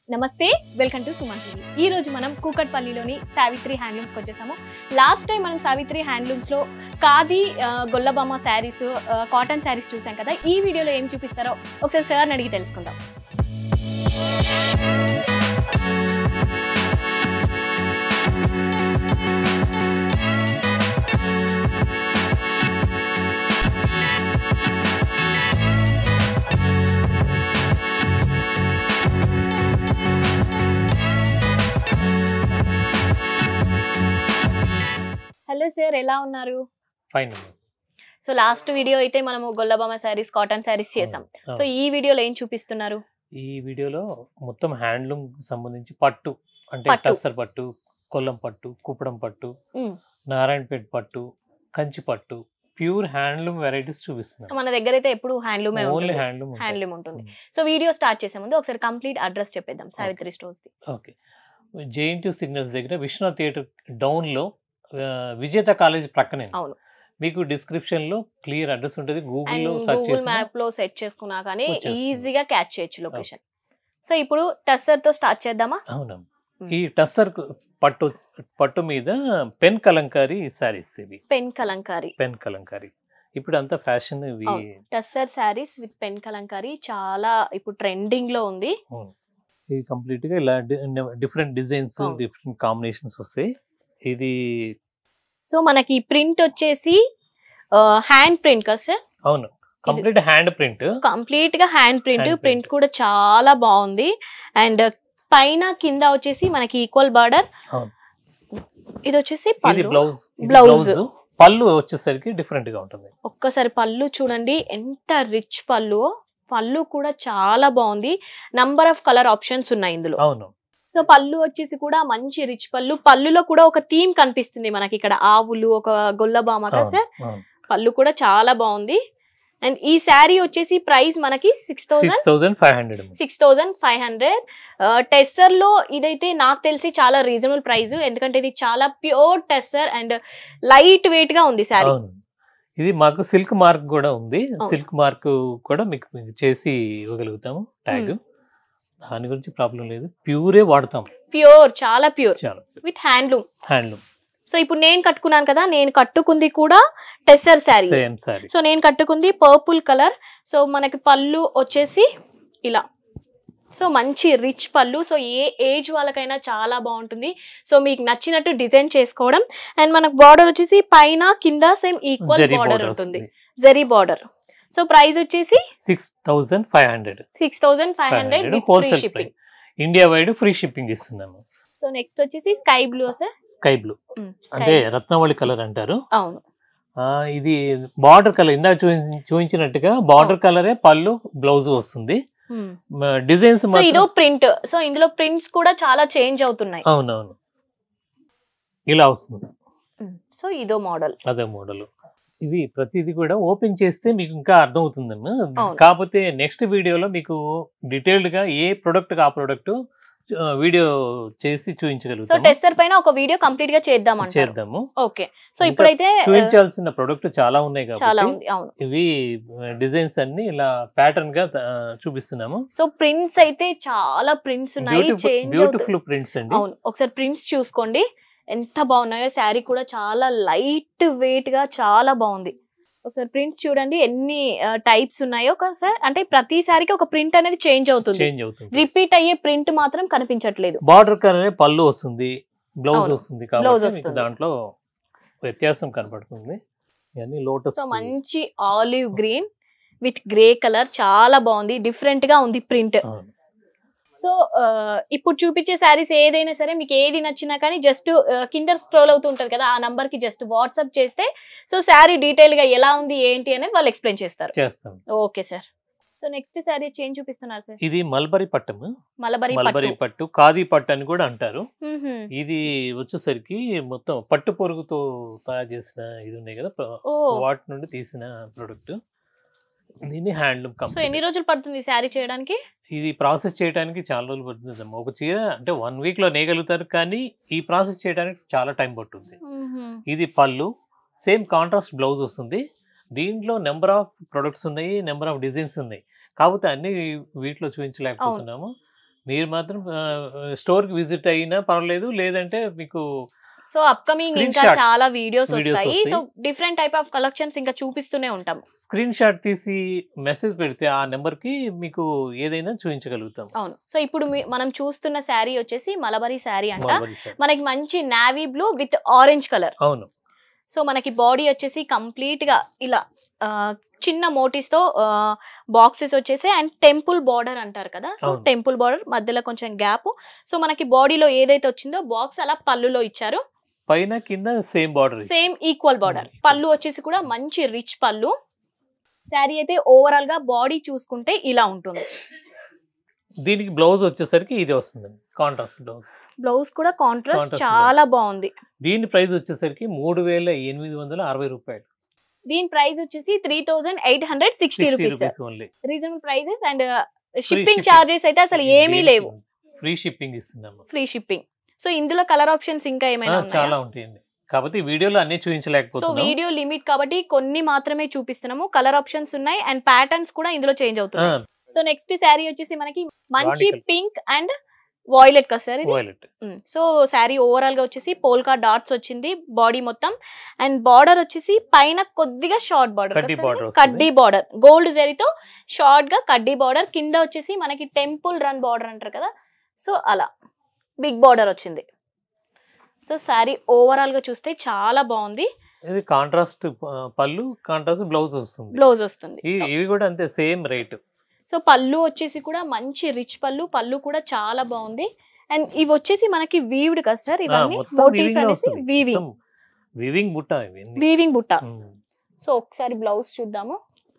నమస్తే welcome to Suman TV ఈ రోజు మనం కూకట్పల్లిలోని సావిత్రి హ్యాండ్లూమ్స్కి వచ్చేసాము లాస్ట్ టైం మనం సావిత్రి హ్యాండ్లూమ్స్లో ఖాదీ ఆ, గొల్లబామ శారీస్ కాటన్ శారీస్ చూసాం కదా ఈ వీడియోలో ఏం చూపిస్తారో ఒకసారి సార్ని అడిగి తెలుసుకుందాం హలో సార్ ఎలా ఉన్నారు ఫైన్ సో లాస్ట్ వీడియో అయితే మనము గొల్లబామ శారీస్ కాటన్ శారీస్ చేసాం సో ఈ వీడియోలో ఏం చూపిస్తున్నారు ఈ వీడియోలో మొత్తం హ్యాండ్లూమ్ సంబంధించి పట్టు అంటే పట్టు. టస్సర్ పట్టు కొల్లం పట్టు కుప్పడం పట్టు మ్మ్. నారాయణపేట పట్టు కంచి పట్టు ప్యూర్ హ్యాండ్లూమ్ వెరైటీస్ సో చూపిస్తున్నాం మన దగ్గర అయితే ఎప్పుడు హ్యాండ్లూమే ఓన్లీ ఉంటుంది హ్యాండ్లూమ్ హ్యాండ్లూమ్ ఉంటుంది సో వీడియో స్టార్ట్ చేసే ముందు ఒకసారి కంప్లీట్ అడ్రస్ చెప్పేద్దాం Savitri stores the okay JNT signals దగ్గర విశ్వనాథ్ థియేటర్ డౌన్ లో ఆ, విజేత కాలేజ్ ప్రక్కనే అవును. మీకు డిస్క్రిప్షన్ లో క్లియర్ అడ్రస్ ఉంటుంది అండ్ గూగుల్లో సెర్చ్ గూగుల్ చేసి మ్యాప్ లో సెట్ చేసుకున్నా కానీ వచ్చేస్తుంది. ఈజీగా క్యాచ్ చేయొచ్చు లొకేషన్ సో ఇప్పుడు టస్సర్ తో స్టార్ట్ చేద్దామా అవునా మ్మ్. ఈ టస్సర్ పట్టు పట్టు మీద పెన్ కలంకారీ శారీస్ ఇవి పెన్ కలంకారీ పెన్ కలంకారీ ఇప్పుడు అంతా ఫ్యాషన్ ఇవి అవును. టస్సర్ శారీస్ విత్ పెన్ కలంకారీ చాలా ఇప్పుడు ట్రెండింగ్ లో ఉంది అవును. ఇది కంప్లీట్ గా ఇలా డిఫరెంట్ డిజైన్స్ అవును. డిఫరెంట్ కాంబినేషన్స్ వస్తాయి ఇది సో మనకి ప్రింట్ వచ్చేసి హ్యాండ్ ప్రింట్ కదా సార్ అవును కంప్లీట్ హ్యాండ్ ప్రింట్ కంప్లీట్ గా hand print Hand print. Print కూడా చాలా బాగుంది అండ్ పైన కింద వచ్చేసి మనకి ఈక్వల్ బార్డర్ అవును. ఇది వచ్చేసి ఇది పళ్ళు బ్లౌజ్ Blouse. బ్లౌజ్ పళ్ళు వచ్చేసరికి డిఫరెంట్ గా ఉంటుంది ఒక్కసారి పళ్ళు చూడండి ఎంత రిచ్ పళ్ళు పళ్ళు కూడా చాలా బాగుంది నంబర్ ఆఫ్ కలర్ ఆప్షన్స్ ఉన్నాయి ఇందులో అవును సో పళ్ళు వచ్చేసి కూడా మంచి రిచ్ పళ్ళు పళ్ళులో కూడా ఒక థీమ్ కనిపిస్తుంది మనకి ఇక్కడ ఆవులు ఒక గొల్లబామ కదా అవును, సార్ అవును. పళ్ళు కూడా చాలా బాగుంది అండ్ ఈ శారీ వచ్చేసి ప్రైస్ మనకి six thousand six thousand five hundred six thousand five hundred tussar లో ఇదైతే నాకు తెలిసి చాలా రీజనబుల్ ప్రైస్ ఎందుకంటే ఇది చాలా pure tussar and light weight గా ఉంది శారీ అవును ఇది మాకు సిల్క్ మార్క్ కూడా ఉంది అవును. సిల్క్ మార్క్ కూడా మీకు మీకు చేసి ఇవ్వగలుగుతాము ట్యాగ్ దాని గురించి ప్రాబ్లం లేదు ప్యూరే వాడతాం ప్యూర్ చాలా ప్యూర్ చాలా విత్ హ్యాండ్లూమ్ హ్యాండ్లూమ్ సో ఇప్పుడు నేను కట్టుకున్నాను కదా నేను కట్టుకుంది కూడా టెస్సర్ శారీ సేమ్ సారీ సో నేను కట్టుకుంది పర్పుల్ కలర్ సో మనకి పళ్ళు వచ్చేసి ఇలా సో మంచి రిచ్ పళ్ళు సో ఏ ఏజ్ వాళ్ళకైనా చాలా బాగుంటుంది సో మీకు నచ్చినట్టు డిజైన్ చేసుకోవడం అండ్ మనకు బార్డర్ వచ్చేసి పైన కింద same equal zari border border ఉంటుంది జరీ బార్డర్ సో ప్రైస్ వచ్చేసి six thousand five hundred six thousand five hundred with free wholesale shipping India wide free shipping ఇస్తున్నాము సో నెక్స్ట్ వచ్చేసి sky blue sir sky blue అంటే Ratnavali colour అంటారు అవును ఆ, ఇది border colour ఇందాక చూపించి- చూపించినట్టుగా బార్డర్ కలరే పళ్ళు బ్లౌజ్ వస్తుంది డిజైన్స్ సో ఇదో ప్రింట్ సో ఇందులో ప్రింట్స్ కూడా చాలా చేంజ్ అవుతున్నాయి అవునవును ఇలా వస్తుంది సో ఇదో మోడల్ అదే మోడల్ ఇది ప్రతిది కూడా ఓపెన్ చేస్తే మీకు ఇంకా అర్థం అవుతుందమ్మా అవును. కాకపోతే నెక్స్ట్ వీడియోలో మీకు డీటెయిల్డ్ గా ఏ ప్రొడక్ట్ ఆ ప్రొడక్ట్ వీడియో చేసి సో చూపించగలుగుతాము టెస్సర్ పైన ఒక వీడియో కంప్లీట్ గా చేద్దాం అంటారు చేద్దాము ఓకే సో ఇంకా ఇప్పుడైతే ఆ, చూపించాల్సిన ప్రొడక్ట్ చాలా ఉన్నాయి చాలా కాబట్టి ఉంది అవును ఇవి డిజైన్స్ అన్ని ఇలా ప్యాటర్న్ గా ఆ, చూపిస్తున్నాము సో ప్రింట్స్ అయితే చాలా ప్రింట్స్ ఉన్నాయి చేంజ్ అవుతుంది బ్యూటిఫుల్ ప్రింట్స్ అండి అవును ఒకసారి ప్రింట్స్ చూసుకోండి ఎంత బాగున్నాయో శారీ కూడా చాలా లైట్ వెయిట్ గా చాలా బాగుంది ఒకసారి ప్రింట్స్ చూడండి ఎన్ని టైప్స్ ఉన్నాయో సార్ అంటే ప్రతి శారీకి ఒక ప్రింట్ అనేది చేంజ్ అవుతుంది చేంజ్ అవుతుంది రిపీట్ అయ్యే ప్రింట్ మాత్రం కనిపించట్లేదు బార్డర్ కలర్ పళ్ళు వస్తుంది బ్లౌజ్ అవును. వస్తుంది Blouse కాబట్టి మీకు వస్తుంది. దాంట్లో వ్యత్యాసం కనపడుతుంది ఇవన్నీ లోటస్ సో మంచి olive green with grey colour చాలా బాగుంది డిఫరెంట్ గా ఉంది ప్రింట్ సో ఆ, ఇప్పుడు చూపించే శారీస్ ఏదైనా సరే మీకు ఏది నచ్చినా కానీ జస్ట్ కింద స్క్రోల్ అవుతూ ఉంటుంది కదా ఆ నంబర్ కి జస్ట్ వాట్సాప్ చేస్తే సో శారీ డీటెయిల్ గా ఎలా ఉంది ఏంటి అనేది వాళ్ళు ఎక్స్ప్లెయిన్ చేస్తారు చేస్తాం okay sir so next sari change చూపిస్తున్నారు సార్ ఇది మల్బరీ పట్టం మలబరి మల్బరీ పట్టు పట్టు ఖాదీ పట్టు అని కూడా అంటారు మ్మ్హ్మ్. ఇది వచ్చేసరికి మొత్తం పట్టు పొరుగుతో తయారు చేసిన ఇది ఉన్నాయి కదా ప్ర- ఓ వాటి నుండి తీసిన ప్రొడక్ట్ దీన్ని హ్యాండ్లూమ్ సో ఎన్ని కంపెనీ రోజులు పడుతుంది శారీ చేయడానికి ఇది ప్రాసెస్ చేయడానికి చాలా రోజులు పడుతుంది అమ్మా. ఒక చీర అంటే వన్ వీక్ లో నేయగలుగుతారు కానీ ఈ ప్రాసెస్ చేయడానికి చాలా టైం పడుతుంది మ్మ్హ్మ్. ఇది పళ్ళు సేమ్ కాంట్రాస్ట్ బ్లౌజ్ వస్తుంది దీంట్లో నెంబర్ ఆఫ్ ప్రొడక్ట్స్ ఉన్నాయి నెంబర్ ఆఫ్ డిజైన్స్ ఉన్నాయి కాకపోతే అన్ని వీటిలో చూపించలేకపోతున్నాము మీరు మాత్రం స్టోర్ కి విజిట్ అయినా పర్వాలేదు లేదంటే మీకు సో అప్కమింగ్ Screen ఇంకా shot. చాలా వీడియోస్ Videos వస్తాయి వస్తాయి. So different type of collections ఇంకా చూపిస్తూనే ఉంటాం స్క్రీన్ షాట్ తీసి మెసేజ్ పెడితే ఆ నెంబర్ కి మీకు ఏదైనా చూపించగలుగుతాం అవును సో ఇప్పుడు మీ- మనం చూస్తున్న శారీ వచ్చేసి మలబరీ శారీ అంట మల్బరీ set. మనకి మంచి navy blue with orange colour అవును సో మనకి బాడీ వచ్చేసి కంప్లీట్ గా ఇలా ఆ, చిన్న మోటీస్ తో బాక్సెస్ వచ్చేసి అండ్ టెంపుల్ బార్డర్ అంటారు కదా సో అవును. టెంపుల్ బార్డర్ మధ్యలో కొంచెం గ్యాప్ సో మనకి బాడీలో ఏదైతే వచ్చిందో బాక్స్ అలా పళ్ళులో ఇచ్చారు పైన కింద same border same equal border Hmm. పళ్ళు వచ్చేసి కూడా మంచి రిచ్ పళ్ళు శారీ అయితే ఓవరాల్ గా బాడీ చూసుకుంటే ఇలా ఉంటుంది దీనికి బ్లౌజ్ వచ్చేసరికి ఇది వస్తుందండి కాంట్రాస్ట్ బ్లౌజ్ బ్లౌజ్ కూడా కాంట్రాస్ట్ Contrast చాలా బాగుంది దీని ప్రైస్ వచ్చేసరికి మూడు వేల ఎనిమిది వందల అరవై రూపాయలు దీని ప్రైస్ వచ్చేసి three thousand eight hundred sixty sixty rupees rupees only reasonable prices and shipping. Shipping charges అయితే అసలు ఏమీ లేవు ఫ్రీ షిప్పింగ్ ఇస్తున్నాము ఫ్రీ షిప్పింగ్ సో ఇందులో కలర్ ఆప్షన్స్ ఇంకా ఆ, ఏమైనా చాలా ఉన్నాయా ఉంటాయండి కాబట్టి ఈ వీడియోలో అన్ని సో చూపించలేకపోతున్నాం వీడియో లిమిట్ కాబట్టి కొన్ని మాత్రమే చూపిస్తున్నాము కలర్ ఆప్షన్స్ ఉన్నాయి అండ్ ప్యాటర్న్స్ కూడా ఇందులో చేంజ్ ఆ, అవుతున్నాయి సో నెక్స్ట్ శారీ వచ్చేసి మనకి మంచి Radical. పింక్ అండ్ వాయిలెట్ కదా సార్ ఇది వైలెట్ సో శారీ ఓవరాల్ గా వచ్చేసి పోల్కా డాట్స్ వచ్చింది బాడీ మొత్తం అండ్ బార్డర్ వచ్చేసి పైన కొద్దిగా షార్ట్ బార్డర్ కడ్డీ border వస్తుంది. కడ్డీ బార్డర్ గోల్డ్ జరీతో షార్ట్ గా కడ్డీ బార్డర్ కింద వచ్చేసి మనకి టెంపుల్ రన్ బార్డర్ అంటారు కదా సో అలా బిగ్ బార్డర్ వచ్చింది సో శారీ ఓవరాల్ గా చూస్తే చాలా బాగుంది ఇది కాంట్రాస్ట్ పళ్ళు కాంట్రాస్ట్ బ్లౌజ్ వస్తుంది బ్లౌజ్ వస్తుంది ఈ- ఇవి కూడా అంతే సేమ్ రేట్ సో పళ్ళు వచ్చేసి కూడా మంచి రిచ్ పళ్ళు పళ్ళు కూడా చాలా బాగుంది అండ్ ఇవి వచ్చేసి మనకి వీవ్డ్ కదా సార్ ఇవన్నీ మోటీస్ అనేసి వీవింగ్ వివింగ్ బుట్ట ఇవన్నీ వీవింగ్ బుట్ట ఉమ్. సో ఒకసారి బ్లౌజ్ చూద్దాము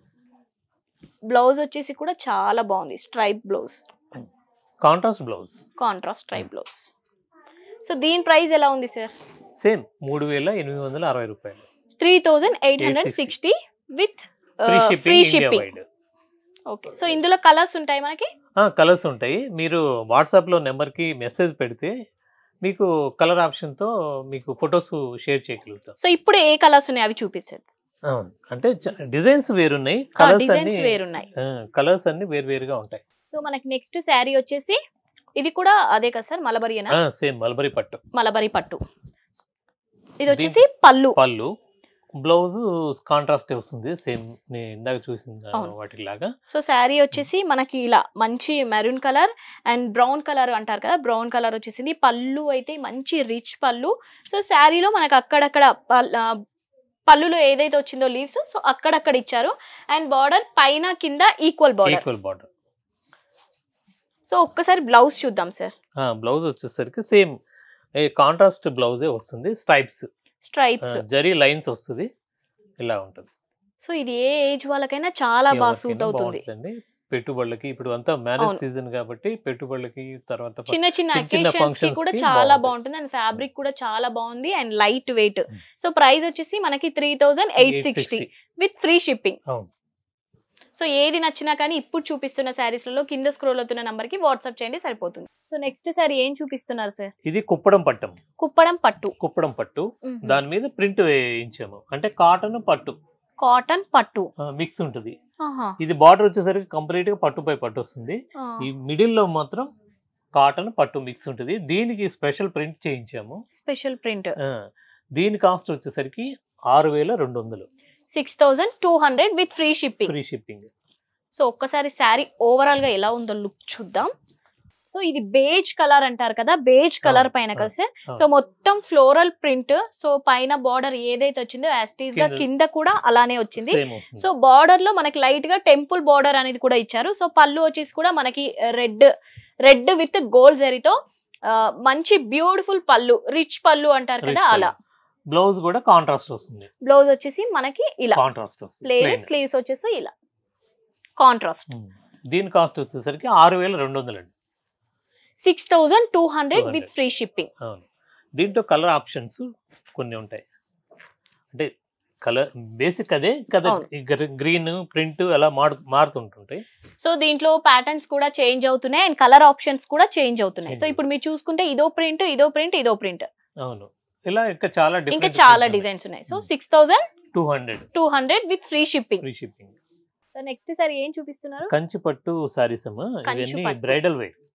బ్లౌజ్ వచ్చేసి కూడా చాలా బాగుంది stripe blouse contrast blouse contrast stripe blouse so దీని ప్రైస్ ఎలా ఉంది సార్ సేమ్ మూడు వేల ఎనిమిది వందల అరవై రూపాయలు three thousand eight hundred sixty with free free shipping India shipping wide okay so ఇందులో కలర్స్ ఉంటాయి మనకి కలర్స్ ఉంటాయి మీరు వాట్సాప్లో నెంబర్కి మెసేజ్ పెడితే మీకు కలర్ ఆప్షన్తో మీకు ఫొటోస్ షేర్ చేయగలుగుతాం సో ఇప్పుడు ఏ కలర్స్ ఉన్నాయి అవి చూపించండి అవును. అంటే డిజైన్స్ వేరున్నాయి కలర్స్ అన్ని డిజైన్స్ వేరున్నాయి కలర్స్ అన్ని వేరు వేరుగా ఉంటాయి సో మనకి నెక్స్ట్ శారీ వచ్చేసి ఇది కూడా అదే కదా సార్ మలబరియనా సేమ్ మల్బరీ పట్టు మలబరి పట్టు ఇది వచ్చేసి పళ్ళు పళ్ళు బ్లౌజ్ కాంట్రాస్ట్ వస్తుంది సేమ్ నేను ఇందాక చూసిన అవును. వాటిలాగా సో శారీ వచ్చేసి మనకి ఇలా మంచి maroon colour and brown colour అంటారు కదా బ్రౌన్ కలర్ వచ్చేసింది పళ్ళు అయితే మంచి రిచ్ పళ్ళు సో శారీలో మనకు అక్కడక్కడ పల్- ఆ, పళ్ళులో ఏదైతే వచ్చిందో లీవ్స్ సో అక్కడక్కడ ఇచ్చారు అండ్ బార్డర్ పైన కింద equal border equal border so ఒక్కసారి బ్లౌజ్ చూద్దాం సార్ బ్లౌజ్ వచ్చేసరికి సేమ్ కాంట్రాస్ట్ బ్లౌజే వస్తుంది స్ట్రైప్స్ స్ట్రైప్స్ జరీ లైన్స్ వస్తుంది ఇలా ఉంటుంది సో ఇది ఏ ఏజ్ వాళ్ళకైనా చాలా బాగా సూట్ ఎవరికైనా అవుతుంది బాగుంటుందండి పెట్టుబడులకి ఇప్పుడు అంతా మ్యారేజ్ అవును. సీజన్ కాబట్టి పెట్టుబడులకి తర్వాత ప- చిన్న చిన్న చిన్న చిన్న అకేషన్స్ కి functions కూడా కి చాలా బాగుంటాయి. బాగుంటుంది అండ్ ఫ్యాబ్రిక్ కూడా చాలా బాగుంది and light weight Mm. So price వచ్చేసి మనకి three thousand eight 860. Sixty with free shipping అవును. సో ఏది నచ్చినా కానీ ఇప్పుడు చూపిస్తున్న శారీస్ లలో కింద స్క్రోల్ అవుతున్న నంబర్ కి వాట్సాప్ చేయండి సరిపోతుంది సో నెక్స్ట్ శారీ ఏం చూపిస్తున్నారు సార్ ఇది కుప్పడం పట్టం కుప్పడం పట్టు కుప్పడం పట్టు దాని మీద ప్రింట్ వేయించాము అంటే కాటన్ పట్టు కాటన్ పట్టు మిక్స్ ఉంటుంది ఆహా. ఇది బార్డర్ వచ్చేసరికి కంప్లీట్ గా పట్టుపై పట్టు వస్తుంది ఆ. ఈ మిడిల్ లో మాత్రం కాటన్ పట్టు మిక్స్ ఉంటుంది దీనికి స్పెషల్ ప్రింట్ చేయించాము స్పెషల్ ప్రింట్ ఆ, దీని కాస్ట్ వచ్చేసరికి ఆరు వేల రెండు వందలు six thousand two hundred with free shipping free shipping so ఒక్కసారి శారీ ఓవరాల్ గా ఎలా ఉందో లుక్ చూద్దాం సో ఇది బేజ్ కలర్ అంటారు కదా బేజ్ కలర్ అవును, పైన కదా అవును, సార్ అవును. సో మొత్తం ఫ్లోరల్ ప్రింట్ సో పైన బార్డర్ ఏదైతే వచ్చిందో యాస్టీస్ గా కింద- కింద కూడా అలానే వచ్చింది సేమ్ వస్తుంది సో బార్డర్ లో మనకి లైట్ గా టెంపుల్ బార్డర్ అనేది కూడా ఇచ్చారు సో పళ్ళు వచ్చేసి కూడా మనకి రెడ్ రెడ్ విత్ గోల్డ్ జరీతో ఆ, మంచి బ్యూటిఫుల్ పళ్ళు రిచ్ పళ్ళు అంటారు కదా Rich అలా బ్లౌజ్ కూడా కాంట్రాస్ట్ వస్తుంది బ్లౌజ్ వచ్చేసి మనకి ఇలా కాంట్రాస్ట్ వస్తుంది ప్లేన్ plain. స్లీవ్స్ వచ్చేసి ఇలా కాంట్రాస్ట్ ఉమ్. దీని కాస్ట్ వచ్చేసరికి ఆరు వేల రెండు వందలు అండి six thousand two hundred 200. With free shipping అవును దీంట్లో కలర్ ఆప్షన్స్ కొన్ని ఉంటాయి అంటే కలర్ బేసిక్ అదే కదా అవును. గ్రీన్ ప్రింట్ అలా మారు మారుతుంటుంటాయి సో దీంట్లో ప్యాటర్న్స్ కూడా చేంజ్ అవుతున్నాయి అండ్ కలర్ ఆప్షన్స్ కూడా చేంజ్ అవుతున్నాయి సో Change ఇప్పుడు మీరు చూసుకుంటే ఇదో ప్రింట్ ఇదో ప్రింట్ ఇదో ప్రింట్ అవును ఇలా ఇంకా చాలా ఇంకా చాలా డిజైన్స్ ఉన్నాయి so six thousand two hundred two hundred with free shipping free shipping so next సారి ఏం చూపిస్తున్నారు కంచి పట్టు సారీస్ అమ్మా కంచు ఇవన్నీ పట్టు. బ్రైడల్ వేర్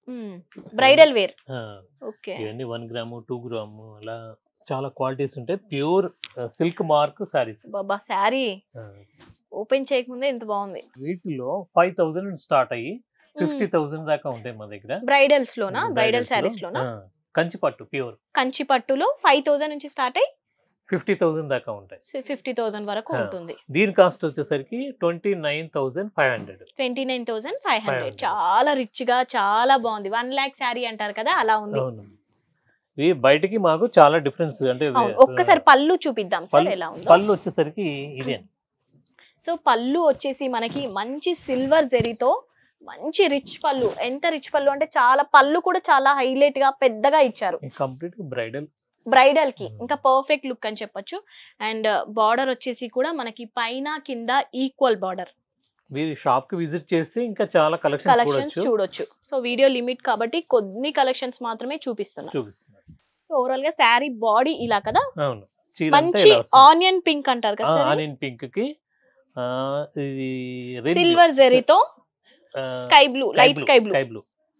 బ్రైడల్ వేర్ ఆ, ఓకే ఇవన్నీ వన్ గ్రాము టూ గ్రాము అలా చాలా క్వాలిటీస్ ఉంటాయి ప్యూర్ సిల్క్ మార్క్ సారీస్ బాబా శారీ ఓపెన్ చేయకముందే ఇంత బాగుంది వీటిలో ఫైవ్ థౌసండ్ స్టార్ట్ అయ్యి ఫిఫ్టీ థౌసండ్ దాకా ఉంటాయి మా దగ్గర బ్రైడల్స్ లోనా బ్రైడల్ Bridals లో, శారీస్ లోనా ఆ, కంచి పట్టు ప్యూర్ కంచి పట్టులో ఫైవ్ థౌసండ్ నుంచి స్టార్ట్ అయ్యి ఫిఫ్టీ థౌసండ్ దాకా ఉంటాయి ఫిఫ్టీ థౌసండ్ వరకు ఆ. ఉంటుంది దీని కాస్ట్ వచ్చేసరికి twenty nine thousand five hundred twenty nine thousand five hundred 500. చాలా రిచ్ గా చాలా బాగుంది వన్ ల్యాక్ శారీ అంటారు కదా అలా ఉంది అవును ఇవి బయటికి మాకు చాలా డిఫరెన్స్ అంటే అవును ఒక్కసారి పళ్ళు చూపిద్దాం సార్ పళ్ళు- ఎలా ఉందో పళ్ళు వచ్చేసరికి ఇదే సో పళ్ళు వచ్చేసి మనకి మంచి సిల్వర్ జెరీతో మంచి రిచ్ పళ్ళు ఎంత రిచ్ పళ్ళు అంటే చాలా పళ్ళు కూడా చాలా హైలైట్ గా పెద్దగా ఇచ్చారు కంప్లీట్ బ్రైడల్ బ్రైడల్ కి Hmm. ఇంకా పర్ఫెక్ట్ లుక్ అని చెప్పొచ్చు అండ్ బార్డర్ వచ్చేసి కూడా మనకి పైన కింద ఈక్వల్ బార్డర్ మీరు షాప్ కి విజిట్ చేస్తే ఇంకా చాలా కలెక్షన్ కలెక్షన్స్ చూడొచ్చు చూడొచ్చు సో వీడియో లిమిట్ కాబట్టి కొన్ని కలెక్షన్స్ మాత్రమే చూపిస్తున్నా చూపిస్తున్నారు సో ఓవరాల్ గా శారీ బాడీ ఇలా కదా అవును చీర అంతా మంచి ఇలా వస్తుంది. ఆనియన్ పింక్ అంటారు కదా సార్ ఆనియన్ పింక్ కి ఆ, ఇది red- సిల్వర్ జెరీతో ఆ, sky blue light sky blue sky blue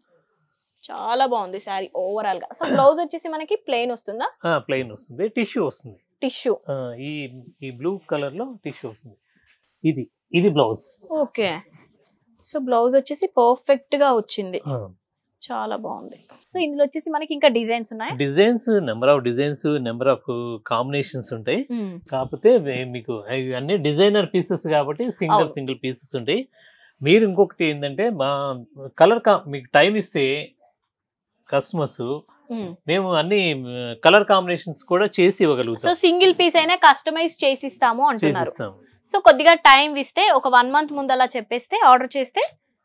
చాలా బాగుంది శారీ ఓవరాల్ గా సో బ్లౌజ్ వచ్చేసి మనకి ప్లెయిన్ వస్తుందా ప్లెయిన్ వస్తుంది టిష్యూ వస్తుంది టిష్యూ ఆ, ఈ ఈ బ్లూ కలర్ లో టిష్యూ వస్తుంది ఇది ఇది బ్లౌజ్ ఓకే సో బ్లౌజ్ వచ్చేసి పర్ఫెక్ట్ గా వచ్చింది చాలా బాగుంది సో ఇందులో వచ్చేసి మనకి ఇంకా డిజైన్స్ ఉన్నాయి designs number of designs number of combinations ఉంటాయి కాకపోతే వే- మీకు అవి అన్ని డిజైనర్ పీసెస్ కాబట్టి సింగిల్ అవును. సింగిల్ పీసెస్ ఉంటాయి మీరు ఇంకొకటి ఏంటంటే మా కలర్ కా మీకు టైం ఇస్తే కస్టమర్స్ మేము అన్ని కలర్ కాంబినేషన్స్ కూడా చేసి సో ఇవ్వగలుగుతాం సింగిల్ పీస్ అయినా కస్టమైజ్ చేసిస్తాము అంటున్నారు చేసిస్తాం సో కొద్దిగా టైం ఇస్తే ఒక వన్ మంత్ ముందు అలా చెప్పేస్తే ఆర్డర్ చేస్తే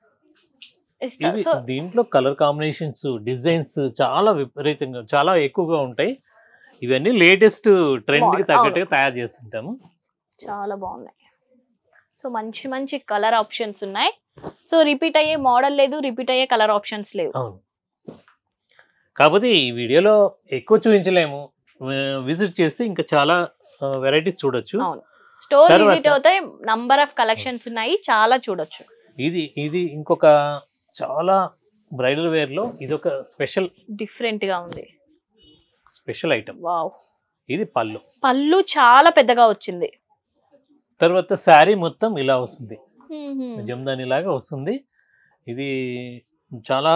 ఇస్తారు ఇవి సో దీంట్లో కలర్ కాంబినేషన్స్ డిజైన్స్ చాలా విపరీతంగా చాలా ఎక్కువగా ఉంటాయి ఇవన్నీ లేటెస్ట్ ట్రెండ్ కి Model, తగ్గట్టుగా తయారు చేస్తుంటాము చాలా బాగున్నాయి సో మంచి మంచి కలర్ ఆప్షన్స్ ఉన్నాయి సో రిపీట్ అయ్యే మోడల్ లేదు రిపీట్ అయ్యే కలర్ ఆప్షన్స్ లేవు అవును కాకపోతే ఈ వీడియోలో ఎక్కువ చూపించలేము విజిట్ చేస్తే ఇంకా చాలా వెరైటీస్ చూడొచ్చు అవును స్టోర్ తర్వాత- విజిట్ అవుతే నంబర్ ఆఫ్ కలెక్షన్స్ ఉన్నాయి చాలా చూడొచ్చు ఇది ఇది ఇంకొక చాలా బ్రైడల్ వేర్ లో ఇది ఒక స్పెషల్ డిఫరెంట్ గా ఉంది స్పెషల్ ఐటమ్ వావ్ ఇది పళ్ళు పళ్ళు చాలా పెద్దగా వచ్చింది తర్వాత శారీ మొత్తం ఇలా వస్తుంది జమ్దాని లాగా వస్తుంది ఇది చాలా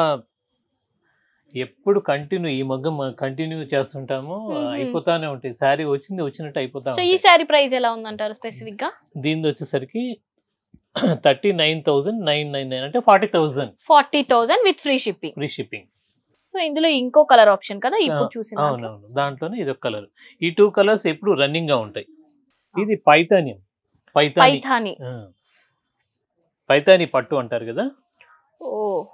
ఎప్పుడు కంటిన్యూ ఈ మగ్గం కంటిన్యూ చేస్తుంటాము మ్మ్. అయిపోతానే ఉంటాయి శారీ వచ్చింది వచ్చినట్టు అయిపోతా సో ఈ ఉంటాయి. శారీ ప్రైస్ ఎలా ఉందంటారు స్పెసిఫిక్ గా దీనిది వచ్చేసరికి thirty nine thousand nine nine nine అంటే forty thousand forty thousand with free shipping free shipping so ఇందులో ఇంకో కలర్ ఆప్షన్ కదా ఇప్పుడు చూసిన దాంట్లో. అవునవును దాంట్లోనే ఇది ఒక కలర్ ఈ టూ కలర్స్ ఎప్పుడు రన్నింగ్ గా ఉంటాయి ఇది పైతానియం పైతాని పైథాని ఆ. పైతాని పట్టు అంటారు కదా ఓ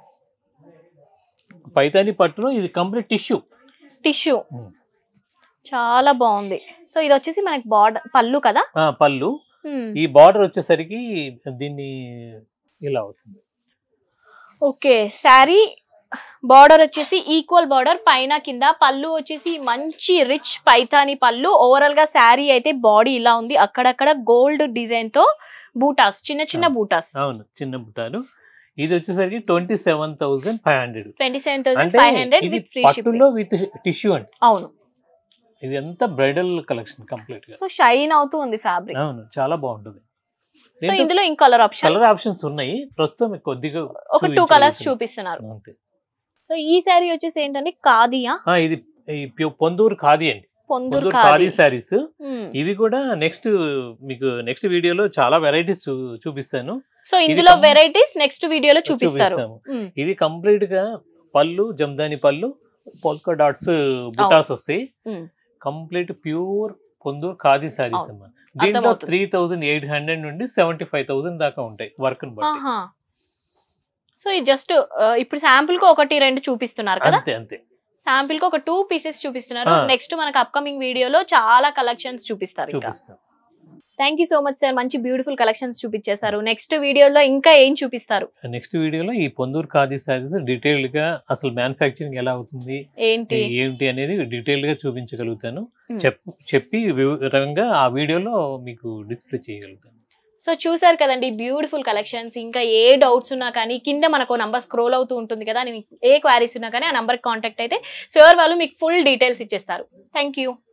పైతాని పట్టులో ఇది కంప్లీట్ టిష్యూ టిష్యూ Hmm. చాలా బాగుంది సో ఇది వచ్చేసి మనకి బార్డర్ పళ్ళు కదా పళ్ళు Hmm. ఈ బార్డర్ వచ్చేసరికి దీన్ని ఇలా వస్తుంది ఓకే శారీ బార్డర్ వచ్చేసి ఈక్వల్ బార్డర్ పైన కింద పళ్ళు వచ్చేసి మంచి రిచ్ పైతాని పళ్ళు ఓవరాల్ గా శారీ అయితే బాడీ ఇలా ఉంది అక్కడక్కడ గోల్డ్ డిజైన్ తో బూటాస్ చిన్న చిన్న ఆ. బూటాస్ అవును చిన్న బుట్టాలు ఇది వచ్చేసరికి twenty seven thousand five hundred twenty seven thousand అంటే ఫైవ్ హండ్రెడ్ ఇది విత్ ఫ్రీ పట్టులో విత్ టిష్యూ అండి అవును ఇది అంతా బ్రైడల్ కలెక్షన్ కంప్లీట్ గా సో షైన్ అవుతూ ఉంది ఫ్యాబ్రిక్ అవును చాలా బాగుంటుంది సో ఇందులో ఇంకో కలర్ ఆప్షన్ కలర్ ఆప్షన్స్ ఉన్నాయి ప్రస్తుతం మీకు కొద్దిగా ఒక టూ కలర్స్ చూపించగలుగుతున్నాం. చూపిస్తున్నారు అంతే సో ఈ శారీ వచ్చేసి ఏంటంటే కాదియా ఆ, ఇది ఈ ప్యూ- పొందూరు ఖాదీ అండి పొందూరు పొందూరు కాది ఖాదీ శారీస్ Hmm. ఇవి కూడా నెక్స్ట్ మీకు నెక్స్ట్ వీడియోలో చాలా వెరైటీస్ చూపిస్తాను సో ఇందులో కం- వెరైటీస్ నెక్స్ట్ వీడియోలో చూపిస్తారు చూపిస్తాము. Hmm. ఇది కంప్లీట్ గా పళ్ళు జమ్దాని పళ్ళు పోల్కా డాట్స్ బుటాస్ వస్తాయి Hmm. Complete pure Ponduru khadi saris అవును. అమ్మా దీంట్లో అర్థమవుతుంది. త్రీ థౌసండ్ ఎయిట్ హండ్రెడ్ నుండి సెవెంటీ ఫైవ్ థౌసండ్ దాకా ఉంటాయి వర్క్ బట్టి ఆహా సో ఇది జస్ట్ ఇప్పుడు శాంపుల్ కి ఒకటి రెండు చూపిస్తున్నారు కదా అంతే అంతే శాంపుల్ కి ఒక టూ పీసెస్ చూపిస్తున్నారు ఆ. నెక్స్ట్ మనకు అప్కమింగ్ వీడియోలో చాలా కలెక్షన్స్ చూపిస్తారు ఇంకా చూపిస్తాం thank you so much sir మంచి బ్యూటిఫుల్ కలెక్షన్స్ చూపించేశారు నెక్స్ట్ వీడియోలో ఇంకా ఏం చూపిస్తారు నెక్స్ట్ వీడియోలో ఈ పొందూరు ఖాదీ శారీస్ డీటెయిల్ గా అసలు మ్యానుఫ్యాక్చరింగ్ ఎలా అవుతుంది ఏంటి ఏంటి అనేది డీటెయిల్ గా చూపించగలుగుతాను Hmm. చెప్ చెప్పి వివరంగా ఆ వీడియోలో మీకు డిస్ప్లే చేయగలుగుతాను సో చూసారు కదండి బ్యూటిఫుల్ కలెక్షన్స్ ఇంకా ఏ డౌట్స్ ఉన్నా కానీ కింద మనకు నంబర్ స్క్రోల్ అవుతూ ఉంటుంది కదా మీకు ఏ క్వారీస్ ఉన్నా కానీ ఆ నంబర్ కాంటాక్ట్ అయితే సార్ వాళ్ళు మీకు ఫుల్ డీటెయిల్స్ ఇచ్చేస్తారు థ్యాంక్ యూ